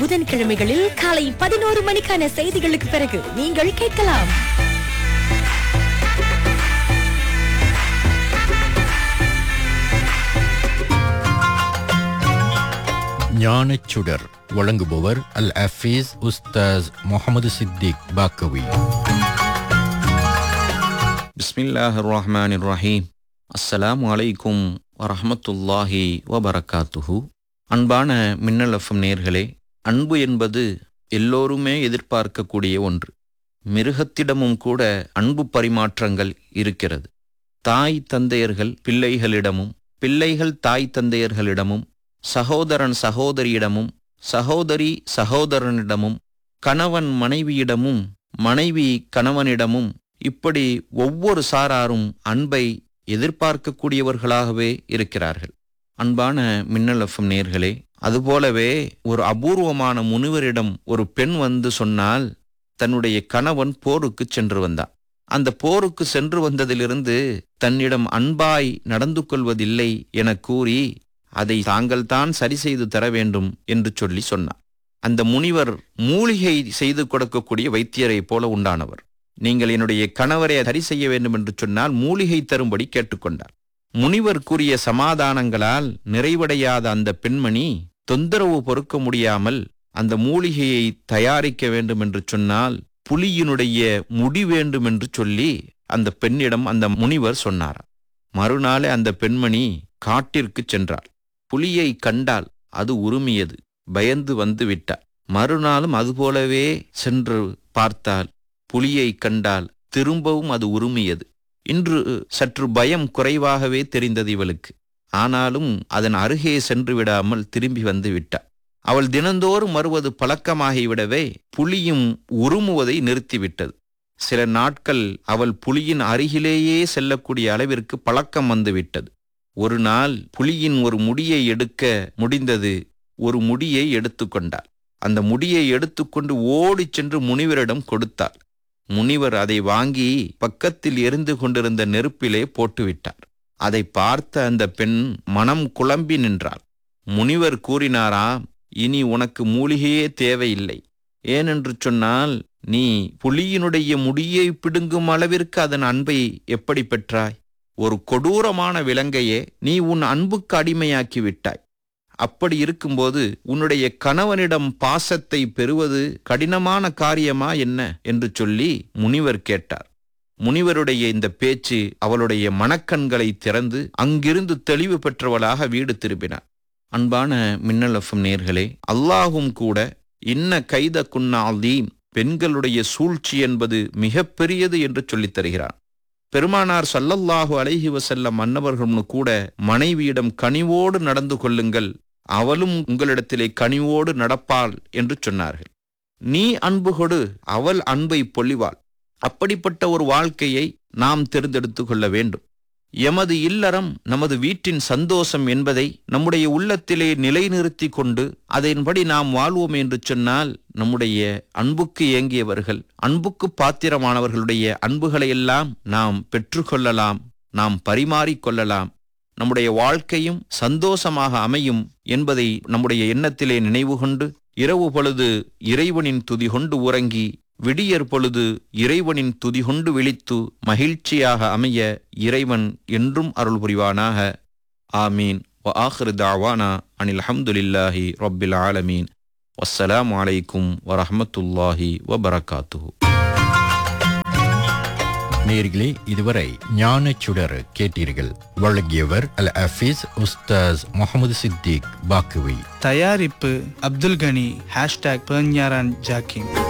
புதன்கிழமைகளில் காலை பதினோரு மணிக்கான செய்திகளுக்கு பிறகு நீங்கள் கேட்கலாம் ஞானச் சுடர் வழங்குபவர் அல் அஃபீஸ் உஸ்தாஸ் முகமது சித்திக் பாக்கவி பிஸ்மில்லாஹ் ரஹ்மான் ரஹீம் அஸ்ஸலாமு அலைக்கும் வரஹமத்துல்லாஹி வபரகாத்துஹு அன்பான மின்னல் எஃப்எம் நேர்களே அன்பு என்பது எல்லோருமே எதிர்பார்க்கக்கூடிய ஒன்று மிருகத்திடமும் கூட அன்பு பரிமாற்றங்கள் இருக்கிறது தாய் தந்தையர்கள் பிள்ளைகளிடமும் பிள்ளைகள் தாய் தந்தையர்களிடமும் சகோதரன் சகோதரியிடமும் சகோதரி சகோதரனிடமும் கணவன் மனைவியிடமும் மனைவி கணவனிடமும் இப்படி ஒவ்வொரு சாராரும் அன்பை எதிர்பார்க்கக்கூடியவர்களாகவே இருக்கிறார்கள் அன்பான மின்னல் எஃப்எம் நேர்களே அதுபோலவே ஒரு அபூர்வமான முனிவரிடம் ஒரு பெண் வந்து சொன்னால் தன்னுடைய கணவன் போருக்கு சென்று வந்தான் அந்த போருக்கு சென்று வந்ததிலிருந்து தன்னிடம் அன்பாய் நடந்து கொள்வதில்லை என கூறி அதை தாங்கள்தான் சரி செய்து தர வேண்டும் என்று சொல்லி சொன்னார் அந்த முனிவர் மூலிகை செய்து கொடுக்கக்கூடிய வைத்தியரைப் போல உண்டானவர் நீங்கள் என்னுடைய கணவரை சரி செய்ய வேண்டும் என்று சொன்னால் மூலிகை தரும்படி கேட்டுக்கொண்டார் முனிவர் கூறிய சமாதானங்களால் நிறைவடையாத அந்த பெண்மணி தொந்தரவு பொறுக்க முடியாமல் அந்த மூலிகையை தயாரிக்க வேண்டும் என்று சொன்னால் புலியினுடைய முடி வேண்டும் என்று சொல்லி அந்த பெண்ணிடம் அந்த முனிவர் சொன்னார் மறுநாளே அந்த பெண்மணி காட்டிற்கு சென்றாள் புலியை கண்டால் அது உருமியது பயந்து வந்து விட்டார் மறுநாளும் அதுபோலவே சென்று பார்த்தால் புலியை கண்டால் திரும்பவும் அது உருமியது இன்று சற்று பயம் குறைவாகவே தெரிந்தது இவளுக்கு ஆனாலும் அதன் அருகே சென்று விடாமல் திரும்பி வந்து விட்டாள் அவள் தினந்தோறும் வருவது பழக்கமாகிவிடவே புலியும் உருமுவதை நிறுத்திவிட்டது சில நாட்கள் அவள் புலியின் அருகிலேயே செல்லக்கூடிய அளவிற்கு பழக்கம் வந்துவிட்டது ஒரு நாள் புலியின் ஒரு முடியை எடுக்க முடிந்தது ஒரு முடியை எடுத்துக்கொண்டாள் அந்த முடியை எடுத்துக்கொண்டு ஓடிச் சென்று முனிவரிடம் கொடுத்தாள் முனிவர் அதை வாங்கி பக்கத்தில் எரிந்து கொண்டிருந்த நெருப்பிலே போட்டுவிட்டார் அதை பார்த்த அந்த பெண் மனம் குழம்பி நின்றாள் முனிவர் கூறினாராம் இனி உனக்கு மூலிகையே தேவையில்லை ஏனென்று சொன்னால் நீ புலியினுடைய முடியை பிடுங்கும் அளவிற்கு அதன் அன்பை எப்படி பெற்றாய் ஒரு கொடூரமான விலங்கையே நீ உன் அன்புக்கு அடிமையாக்கி விட்டாய் அப்படி இருக்கும்போது உன்னுடைய கணவனிடம் பாசத்தை பெறுவது கடினமான காரியமா என்ன என்று சொல்லி முனிவர் கேட்டார் முனிவருடைய இந்த பேச்சு அவளுடைய மனக்கண்களை திறந்து அங்கிருந்து தெளிவு பெற்றவளாக வீடு திரும்பினார் அன்பான மின்னல் எஃப்எம் நேர்களே அல்லாஹும் கூட இன்ன கைத குன்னாதீம் பெண்களுடைய சூழ்ச்சி என்பது மிகப்பெரியது என்று சொல்லித் தருகிறான் பெருமானார் சல்லல்லாஹு அலைஹி வசல்லம் மன்னவர்களும் கூட மனைவியிடம் கனிவோடு நடந்து கொள்ளுங்கள் அவளும் உங்களிடத்திலே கனிவோடு நடப்பாள் என்று சொன்னார்கள் நீ அன்பு கொடு அவள் அன்பை பொழிவாள் அப்படிப்பட்ட ஒரு வாழ்க்கையை நாம் தேர்ந்தெடுத்து கொள்ள வேண்டும் எமது இல்லறம் நமது வீட்டின் சந்தோஷம் என்பதை நம்முடைய உள்ளத்திலே நிலைநிறுத்தி கொண்டு அதன்படி நாம் வாழ்வோம் என்று சொன்னால் நம்முடைய அன்புக்கு ஏங்கியவர்கள் அன்புக்கு பாத்திரமானவர்களுடைய அன்புகளை எல்லாம் நாம் பெற்றுக்கொள்ளலாம் நாம் பரிமாறிக்கொள்ளலாம் நம்முடைய வாழ்க்கையும் சந்தோஷமாக அமையும் என்பதை நம்முடைய எண்ணத்திலே நினைவு கொண்டு இரவு பொழுது இறைவனின் துதி கொண்டு உறங்கி விடியற் பொழுது இறைவனின் துதி கொண்டு விழித்து மகிழ்ச்சியாக அமைய இறைவன் என்றும் அருள் புரிவானாக ஆமீன் வ ஆஹிரு தாவானா அனில் அஹம்துலில்லாஹி ரப்பில் ஆலமீன் வஸ்ஸலாமு அலைக்கும் வரஹமத்துல்லாஹி வபரகாத்துஹு நேர்களே இதுவரை ஞானச் சுடர் கேட்டீர்கள் வழங்கியவர் அல் அஃபீஸ் உஸ்தாஸ் முகமது சித்திக் பாக்கவி தயாரிப்பு அப்துல் கனி ஹேஷ்டாக் பெர்ஞாரான் ஜாக்கின்